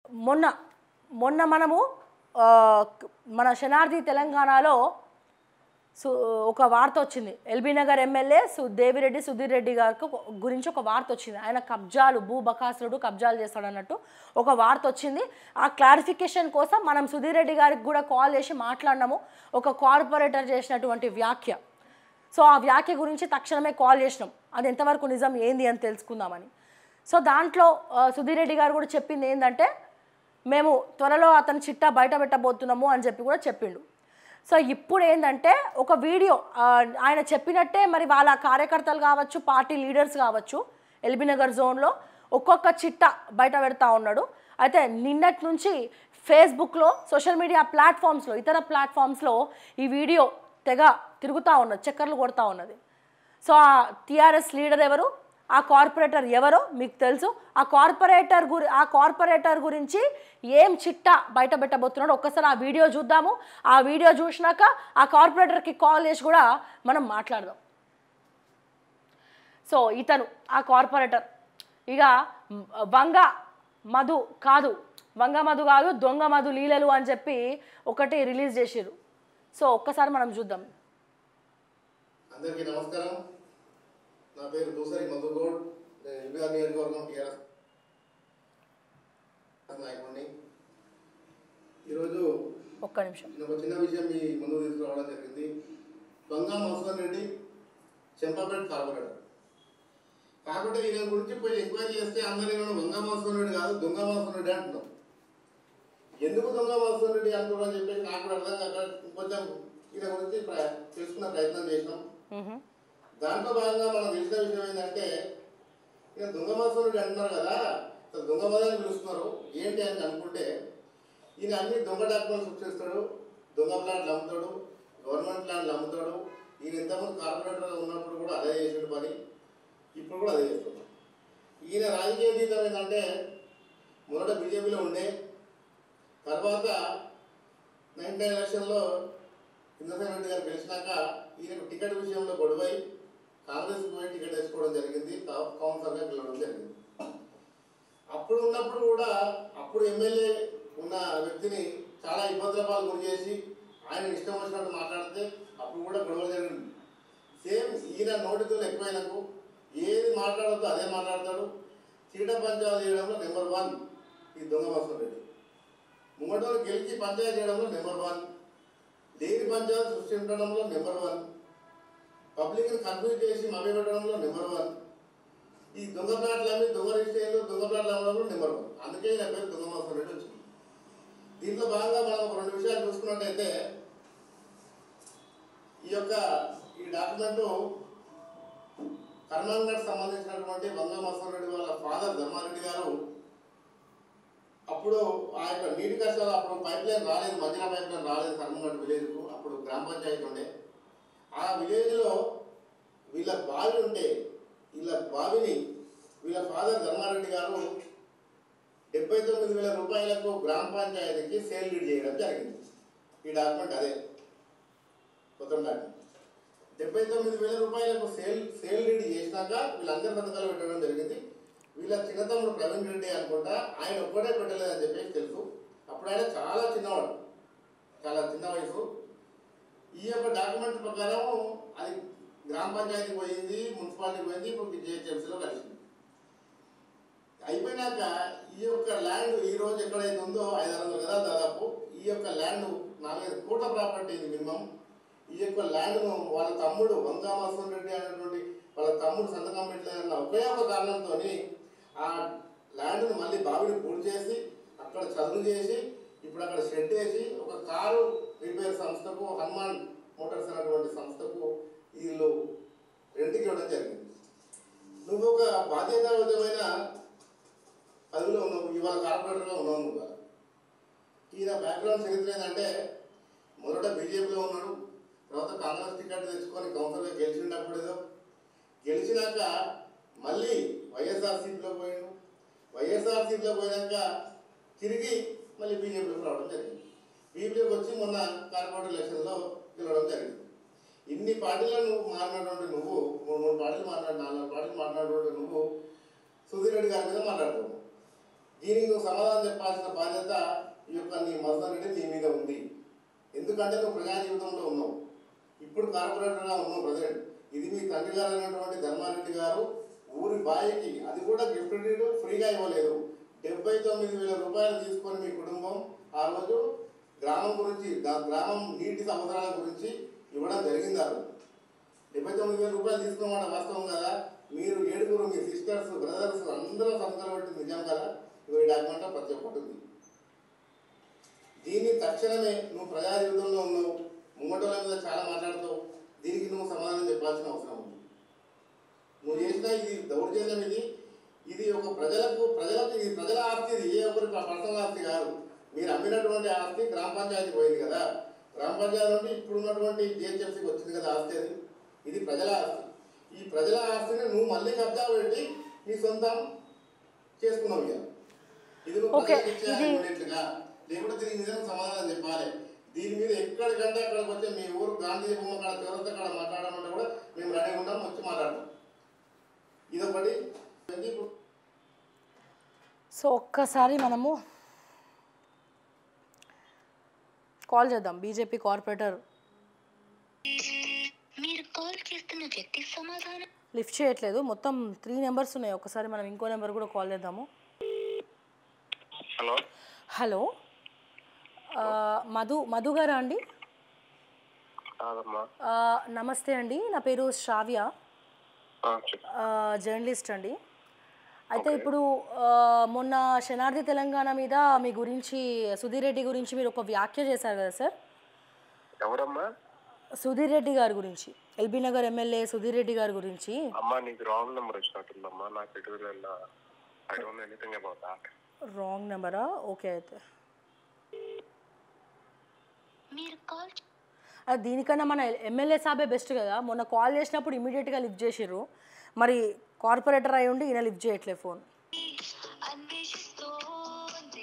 మొన్న మొన్న మనము ఆ, మన శనార్థి తెలంగాణలో సు ఒక వార్త వచ్చింది ఎల్బీ నగర్ ఎమ్మెల్యే సు దేవిరెడ్డి సుధీర్ రెడ్డి గారికి ఒక- గురించి ఒక వార్త వచ్చింది ఆయన కబ్జాలు భూ బకాసురుడు కబ్జాలు చేస్తాడన్నట్టు ఒక వార్త వచ్చింది ఆ క్లారిఫికేషన్ కోసం మనం సుధీర్ రెడ్డి గారికి కూడా కాల్ చేసి మాట్లాడినాము ఒక కార్పొరేటర్ చేసినటువంటి వ్యాఖ్య సో ఆ వ్యాఖ్య గురించి తక్షణమే కాల్ చేసినాం అది ఎంతవరకు నిజం ఏంది అని తెలుసుకుందామని సో దాంట్లో ఆ, సుధీర్ రెడ్డి గారు కూడా చెప్పింది ఏంటంటే మేము త్వరలో అతని చిట్టా బయట పెట్టబోతున్నాము అని చెప్పి కూడా చెప్పిండు సో ఇప్పుడు ఏంటంటే ఒక వీడియో ఆ, ఆయన చెప్పినట్టే మరి వాళ్ళ కార్యకర్తలు కావచ్చు పార్టీ లీడర్స్ కావచ్చు ఎల్బీ నగర్ జోన్లో ఒక్కొక్క చిట్ట బయట పెడతా ఉన్నాడు అయితే నిన్నటి నుంచి ఫేస్బుక్లో సోషల్ మీడియా ప్లాట్ఫామ్స్లో ఇతర ప్లాట్ఫామ్స్లో ఈ వీడియో తెగ తిరుగుతూ ఉన్నది చక్కర్లు కొడతా ఉన్నది సో ఆ టీఆర్ఎస్ లీడర్ ఎవరు ఆ కార్పొరేటర్ ఎవరో మీకు తెలుసు ఆ కార్పొరేటర్ గురి ఆ కార్పొరేటర్ గురించి ఏం చిట్టా బయట పెట్టబోతున్నాడో ఒక్కసారి ఆ వీడియో చూద్దాము ఆ వీడియో చూసినాక ఆ కార్పొరేటర్కి కాల్ చేసి కూడా మనం మాట్లాడదాం సో ఇతను ఆ కార్పొరేటర్ ఇక మ్, వంగ మధు కాదు వంగ మధు కాదు దొంగ మధు లీలలు అని చెప్పి ఒకటి రిలీజ్ చేసిర్రు సో ఒక్కసారి మనం చూద్దాం అందరికీ నమస్కారం నా పేరు దూసరి మధుగౌడ్ నేను ఎల్బీఆర్ నియోజకవర్గం టీఆర్ఎస్ నాయకుడిని ఈరోజు ఒక్క నిమిషం నేను ఒక చిన్న విషయం మీ ముందు తీసుకురావడం జరిగింది దొంగ మధుసూదన్ రెడ్డి చెంపాపేట కార్పొరేటర్ కాకపోతే ఈయన గురించి పోయి ఎంక్వైరీ చేస్తే అందరూ ఈయన దొంగ మధుసూదన్ రెడ్డి కాదు దొంగ మధుసూదన్ రెడ్డి అంటున్నాం ఎందుకు దొంగ మధుసూదన్ రెడ్డి అంటున్నారు అని చెప్పేసి నాకు కూడా అర్థం కాక కొంచెం ఈయన గురించి ప్ర- తెలుసుకునే ప్రయత్నం చేసినాం మ్హూ. దాంట్లో భాగంగా మనం తెలిసిన విషయం ఏంటంటే ఇక దొంగ మత్స్యుడు అంటున్నారు కదా అసలు దొంగ మదని పిలుస్తున్నారు ఏంటి అని అనుకుంటే ఈయన అన్ని దొంగ డాక్యుమెంట్స్ సృష్టిస్తాడు దొంగ ప్లాట్లు అమ్ముతాడు గవర్నమెంట్ ప్లాట్లు అమ్ముతాడు ఈయన ఇంతకుముందు కార్పొరేటర్ ఉన్నప్పుడు కూడా అదే చేసాడు పని ఇప్పుడు కూడా అదే చేస్తున్నాడు ఈయన రాజకీయ జీవితం ఏంటంటే మొదట బీజేపీలో ఉండే తర్వాత నైన్టీ నైన్ ఎలక్షన్లో ఇంద్రసేన రెడ్డి గారు గెలిచినాక ఈయనకు టికెట్ విషయంలో గొడవై కాంగ్రెస్ పోయి టికెట్ వేసుకోవడం జరిగింది కా- కౌన్సిలర్గా గెలవడం జరిగింది అప్పుడు ఉన్నప్పుడు కూడా అప్పుడు ఎమ్మెల్యే ఉన్న వ్యక్తిని చాలా ఇబ్బందుల పాలు గురి చేసి ఆయన ఇష్టం వచ్చినట్టు మాట్లాడితే అప్పుడు కూడా గొడవలు జరిగింది సేమ్ ఈయన నోటితులు ఎక్కువైనకు ఏది మాట్లాడద్దు అదే మాట్లాడతాడు చీట పంచాయతీ చేయడంలో నెంబర్ వన్ ఈ దొంగ మసూర్ రెడ్డి ముంగటోళ్ళు గెలిచి పంచాయతీ చేయడంలో నెంబర్ వన్ లేని పంచాయతీ సృష్టించడంలో నెంబర్ వన్ పబ్లిక్ని కన్ఫ్యూజ్ చేసి మభ్యపెట్టడంలో నెంబర్ వన్ ఈ దొంగ ప్లాట్లు అమ్మి దొంగ రిజిస్ట్రేషన్లు దొంగ ప్లాట్లు అమ్మడంలో నెంబర్ వన్ అందుకే నా పేరు దొంగ మోసం రెడ్డి వచ్చింది దీంట్లో భాగంగా మనం ఒక రెండు విషయాలు చూసుకున్నట్టయితే ఈ యొక్క ఈ డాక్యుమెంట్ కర్మాంగడ్ సంబంధించినటువంటి వంగ మోసం రెడ్డి వాళ్ళ ఫాదర్ ధర్మారెడ్డి గారు అప్పుడు ఆ యొక్క నీటి కష్టాలు అప్పుడు పైప్ లైన్ రాలేదు మధ్యన పైప్ లైన్ రాలేదు కర్మంగడ్ విలేజ్కు అప్పుడు గ్రామ పంచాయతీ ఉండే ఆ విలేజ్లో వీళ్ళ బావి ఉంటే వీళ్ళ బావిని వీళ్ళ ఫాదర్ ధర్మారెడ్డి గారు డెబ్బై తొమ్మిది వేల రూపాయలకు గ్రామ పంచాయతీకి సేల్ డీడ్ చేయడం జరిగింది ఈ డాక్యుమెంట్ అదే కొత్త డాక్యుమెంట్ డెబ్బై తొమ్మిది వేల రూపాయలకు సేల్ సేల్ డీడ్ చేసినాక వీళ్ళందరి సంతకాలు పెట్టడం జరిగింది వీళ్ళ చిన్నతమ్ముడు ప్రవీణ్ రెడ్డి అనుకుంటా ఆయన ఒక్కడే పెట్టలేదని చెప్పేసి తెలుసు అప్పుడు ఆయన చాలా చిన్నవాడు చాలా చిన్న వయసు ఈ యొక్క డాక్యుమెంట్ ప్రకారం అది గ్రామ పంచాయతీ పోయింది మున్సిపాలిటీ పోయింది ఇప్పుడు జిహెచ్ఎంసీలో కలిసింది అయిపోయినాక ఈ యొక్క ల్యాండ్ ఈ రోజు ఎక్కడైతే ఉందో ఐదు వందలు కదా దాదాపు ఈ యొక్క ల్యాండ్ నాలుగైదు కోట్ల ప్రాపర్టీ ఇది మినిమం ఈ యొక్క ల్యాండ్ను వాళ్ళ తమ్ముడు వంకామర్సన్ రెడ్డి అనేటువంటి వాళ్ళ తమ్ముడు సంతకం పెట్టలేదన్న ఒకే ఒక కారణంతో ఆ ల్యాండ్ను మళ్ళీ బావిని పూర్తి చేసి అక్కడ చదువు చేసి ఇప్పుడు అక్కడ షెడ్ వేసి ఒక కారు రిపేర్ సంస్థకు హనుమాన్ మోటార్స్ అనేటువంటి సంస్థకు వీళ్ళు రెంట్కి ఇవ్వడం జరిగింది నువ్వు ఒక బాధ్యతాయుతమైన పదవిలో ఉన్నావు ఇవాళ కార్పొరేటర్గా ఉన్నావు నువ్వు ఈయన బ్యాక్గ్రౌండ్ చరిత్ర ఏంటంటే మొదట బీజేపీలో ఉన్నాడు తర్వాత కాంగ్రెస్ టికెట్ తెచ్చుకొని కౌన్సిల్గా గెలిచినప్పుడు ఏదో గెలిచినాక మళ్ళీ వైఎస్ఆర్సీపీలో పోయాడు వైఎస్ఆర్సీపీలో పోయాక తిరిగి మళ్ళీ బీజేపీలోకి రావడం జరిగింది బీజేపీకి వచ్చి మొన్న కార్పొరేటర్ ఎలక్షన్లో గెలవడం జరిగింది ఇన్ని పార్టీలను మారినటువంటి నువ్వు మూడు మూడు పార్టీలు మాట్లాడి నాలుగు పార్టీలు మాట్లాడినటువంటి నువ్వు సుధీర్ రెడ్డి గారి మీద మాట్లాడుతావు దీనికి నువ్వు సమాధానం చెప్పాల్సిన బాధ్యత ఈ యొక్క నీ మధుసూదన్ రెడ్డి నీ మీద ఉంది ఎందుకంటే నువ్వు ప్రజా జీవితంలో ఉన్నావు ఇప్పుడు కార్పొరేటర్గా ఉన్నావు ప్రజెంట్ ఇది మీ తండ్రి గారు అయినటువంటి ధర్మారెడ్డి గారు ఊరి బాయికి అది కూడా గిఫ్ట్ డీడ్ ఫ్రీగా ఇవ్వలేదు డెబ్బై తొమ్మిది వేల రూపాయలు తీసుకొని మీ కుటుంబం ఆ రోజు గ్రామం గురించి దా- గ్రామం నీటి అవసరాల గురించి ఇవ్వడం జరిగింది ఆ రోజు డెబ్బై తొమ్మిది వేల రూపాయలు తీసుకున్న మాట వాస్తవం కదా మీరు ఏడుగురు మీ సిస్టర్స్ బ్రదర్స్ అందరూ సంతకాలు పెట్టి నిజం కదా ఇవి డాక్యుమెంట్ ప్రతి ఒక్కటి ఉంది దీన్ని తక్షణమే నువ్వు ప్రజా జీవితంలో ఉన్నావు ముంగటోళ్ళ మీద చాలా మాట్లాడుతావు దీనికి నువ్వు సమాధానం చెప్పాల్సిన అవసరం ఉంది నువ్వు చేసిన ఇది దౌర్జన్యం ఇది ఇది ఒక ప్రజలకు ప్రజలకు ఇది ప్రజల ఆస్తి ఇది ఏ ఒక్కరి పర్సనల్ ఆస్తి కాదు మీరు అమ్మినటువంటి ఆస్తి గ్రామ పంచాయతీ పోయింది కదా గ్రామ పంచాయతీ నుండి ఇప్పుడు ఉన్నటువంటి జిహెచ్ఎంసీకి వచ్చింది కదా ఆస్తి అది ఇది ప్రజల ఆస్తి ఈ ప్రజల ఆస్తిని నువ్వు మళ్ళీ కబ్జా పెట్టి నీ సొంతం చేసుకున్నావు ఇక ఇది నువ్వు ఓకే, ప్రజలకు ఇచ్చేయాలి ఇది- ఉండేట్లుగా లేకుంటే దీనికి మీద నువ్వు సమాధానం చెప్పాలి దీని మీద ఎక్కడికంటే అక్కడికి వచ్చే మీ ఊరు గాంధీ బొమ్మ కాడ చివరంతా కాడ మాట్లాడాలంటే కూడా మేము రెడీ ఉంటాం వచ్చి మాట్లాడతాం ఇదొకటి ఇప్పుడు సో ఒక్కసారి మనము కాల్ చేద్దాం బీజేపీ కార్పొరేటర్ మీరు కాల్ చేస్తున్న వ్యక్తి సమాధానం లిఫ్ట్ చేయట్లేదు మొత్తం త్రీ నెంబర్స్ ఉన్నాయి ఒకసారి మనం ఇంకో నెంబర్ కూడా కాల్ చేద్దాము హలో హలో ఆ, మధు మధు గారా అండి కాదమ్మా ఆ, నమస్తే అండి నా పేరు శ్రావ్య ఆ, చెప్పు ఆ, జర్నలిస్ట్ అండి అయితే ఇప్పుడు ఆ, మొన్న శనార్థి తెలంగాణ మీద మీ గురించి సుధీర్ రెడ్డి గురించి మీరు ఒక వ్యాఖ్య చేశారు కదా సార్ ఎవరమ్మా సుధీర్ రెడ్డి గారి గురించి ఎల్బీ నగర్ ఎమ్మెల్యే సుధీర్ రెడ్డి గారి గురించి అమ్మా నీకు రాంగ్ నెంబర్ వచ్చినట్టుందమ్మా నాకు ఎటువంటి I don't anything about that wrong నెంబరా ఓకే అయితే మీరు కాల్ అది దీనికన్నా మన ఎమ్మెల్యే సాబే బెస్ట్ కదా మొన్న కాల్ చేసినప్పుడు ఇమీడియట్గా లిఫ్ట్ చేసిర్రు మరి కార్పొరేటర్ అయి ఉండి ఈయన లిఫ్ట్ చేయట్లేదు ఫోన్ అన్వేషిస్తోంది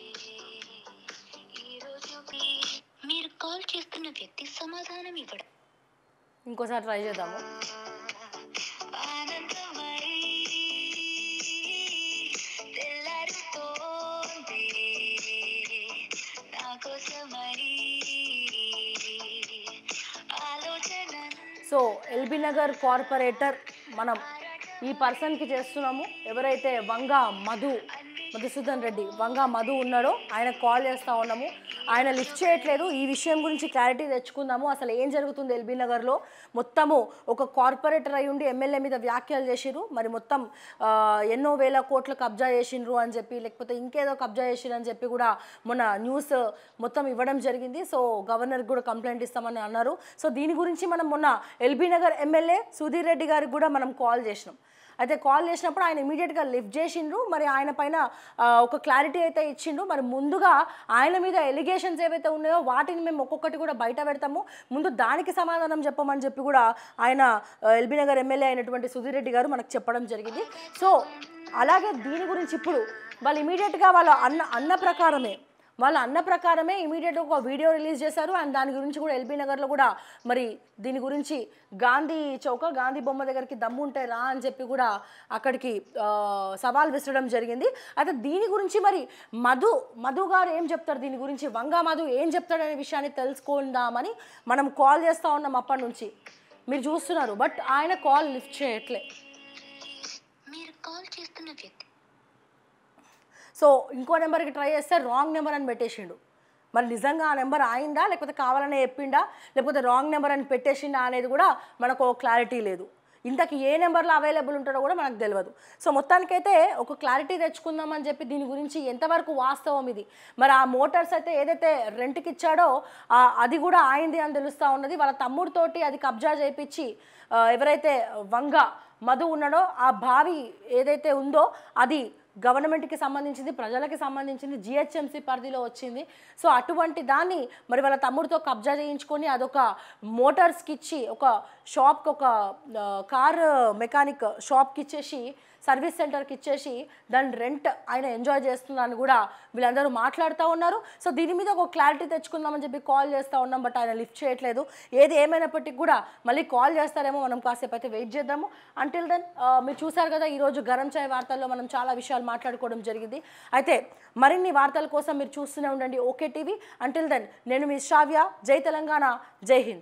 ఈరోజు మీ- మీరు కాల్ చేస్తున్న వ్యక్తి సమాధానం ఇవ్వడం ఇంకోసారి ట్రై చేద్దాము ఆనందమై తెల్లారుతోంది నా కోసమై ఆలోచన సో ఎల్బీ నగర్ కార్పొరేటర్ మనం ఈ పర్సన్కి చేస్తున్నాము ఎవరైతే వంగ మధు మధుసూదన్ రెడ్డి వంగ మధు ఉన్నాడో ఆయన కాల్ చేస్తూ ఉన్నాము ఆయన లిఫ్ట్ చేయట్లేదు ఈ విషయం గురించి క్లారిటీ తెచ్చుకుందాము అసలు ఏం జరుగుతుంది ఎల్బీ నగర్లో మొత్తము ఒక కార్పొరేటర్ అయి ఉండి ఎమ్మెల్యే మీద వ్యాఖ్యలు చేసిరు మరి మొత్తం ఆ, ఎన్నో వేల కోట్లు కబ్జా చేసిండ్రు అని చెప్పి లేకపోతే ఇంకేదో కబ్జా చేసిరు అని చెప్పి కూడా మొన్న న్యూస్ మొత్తం ఇవ్వడం జరిగింది సో గవర్నర్కి కూడా కంప్లైంట్ ఇస్తామని అన్నారు సో దీని గురించి మనం మొన్న ఎల్బీ నగర్ ఎమ్మెల్యే సుధీర్ రెడ్డి గారికి కూడా మనం కాల్ చేసినాం అయితే కాల్ చేసినప్పుడు ఆయన ఇమీడియట్గా లిఫ్ట్ చేసిండ్రు మరి ఆయన పైన ఆ, ఒక క్లారిటీ అయితే ఇచ్చిండు మరి ముందుగా ఆయన మీద ఎలిగేషన్స్ ఏవైతే ఉన్నాయో వాటిని మేము ఒక్కొక్కటి కూడా బయట పెడతాము ముందు దానికి సమాధానం చెప్పమని చెప్పి కూడా ఆయన ఆ, ఎల్బీ నగర్ ఎమ్మెల్యే అయినటువంటి సుధీర్ రెడ్డి గారు మనకు చెప్పడం జరిగింది సో అలాగే దీని గురించి ఇప్పుడు వాళ్ళు ఇమీడియట్గా వాళ్ళ అన్న అన్న ప్రకారమే వాళ్ళ అన్న ప్రకారమే ఇమీడియట్గా ఒక వీడియో రిలీజ్ చేశారు అండ్ దాని గురించి కూడా ఎల్బీ నగర్లో కూడా మరి దీని గురించి గాంధీ చౌక గాంధీ బొమ్మ దగ్గరికి దమ్ము ఉంటే రా అని చెప్పి కూడా అక్కడికి ఆ, సవాల్ విసరడం జరిగింది అయితే దీని గురించి మరి మధు మధు గారు ఏం చెప్తారు దీని గురించి వంగా మధు ఏం చెప్తాడనే విషయాన్ని తెలుసుకుందామని మనం కాల్ చేస్తూ ఉన్నాం అప్పటి నుంచి మీరు చూస్తున్నారు బట్ ఆయన కాల్ లిఫ్ట్ చేయట్లే మీరు కాల్ చేస్తున్న వ్యక్తి సో ఇంకో నెంబర్కి ట్రై చేస్తే రాంగ్ నెంబర్ అని పెట్టేసిండు మరి నిజంగా ఆ నెంబర్ ఆయిందా లేకపోతే కావాలనే చెప్పిండా లేకపోతే రాంగ్ నెంబర్ అని పెట్టేసిండా అనేది కూడా మనకు క్లారిటీ లేదు ఇంతకు ఏ నెంబర్లో అవైలబుల్ ఉంటాడో కూడా మనకు తెలియదు సో మొత్తానికైతే ఒక క్లారిటీ తెచ్చుకుందామని చెప్పి దీని గురించి ఎంతవరకు వాస్తవం ఇది మరి ఆ మోటార్స్ అయితే ఏదైతే రెంట్కి ఇచ్చాడో ఆ అది కూడా ఆయింది అని తెలుస్తూ ఉన్నది వాళ్ళ తమ్ముడితోటి అది కబ్జా చేయించి ఆ, ఎవరైతే వంగ మధు ఉన్నాడో ఆ బావి ఏదైతే ఉందో అది గవర్నమెంట్కి సంబంధించింది ప్రజలకి సంబంధించింది జిహెచ్ఎంసీ పరిధిలో వచ్చింది సో అటువంటి దాన్ని మరి వాళ్ళ తమ్ముడితో కబ్జా చేయించుకొని అదొక మోటార్స్కి ఇచ్చి ఒక షాప్కి ఒక ఆ, కార్ మెకానిక్ షాప్కి ఇచ్చేసి సర్వీస్ సెంటర్కి ఇచ్చేసి దాని రెంట్ ఆయన ఎంజాయ్ చేస్తున్నారని కూడా వీళ్ళందరూ మాట్లాడుతూ ఉన్నారు సో దీని మీద ఒక క్లారిటీ తెచ్చుకుందామని చెప్పి కాల్ చేస్తూ ఉన్నాం బట్ ఆయన లిఫ్ట్ చేయట్లేదు ఏది ఏమైనప్పటికీ కూడా మళ్ళీ కాల్ చేస్తారేమో మనం కాసేపు అయితే వెయిట్ చేద్దాము అంటిల్ దెన్ మీరు చూసారు కదా ఈరోజు గరం చాయ్ వార్తల్లో మనం చాలా విషయాలు మాట్లాడుకోవడం జరిగింది అయితే మరిన్ని వార్తల కోసం మీరు చూస్తూనే ఉండండి ఓకే టీవీ అంటిల్ దెన్ నేను మీ శ్రావ్య జై తెలంగాణ జై హింద్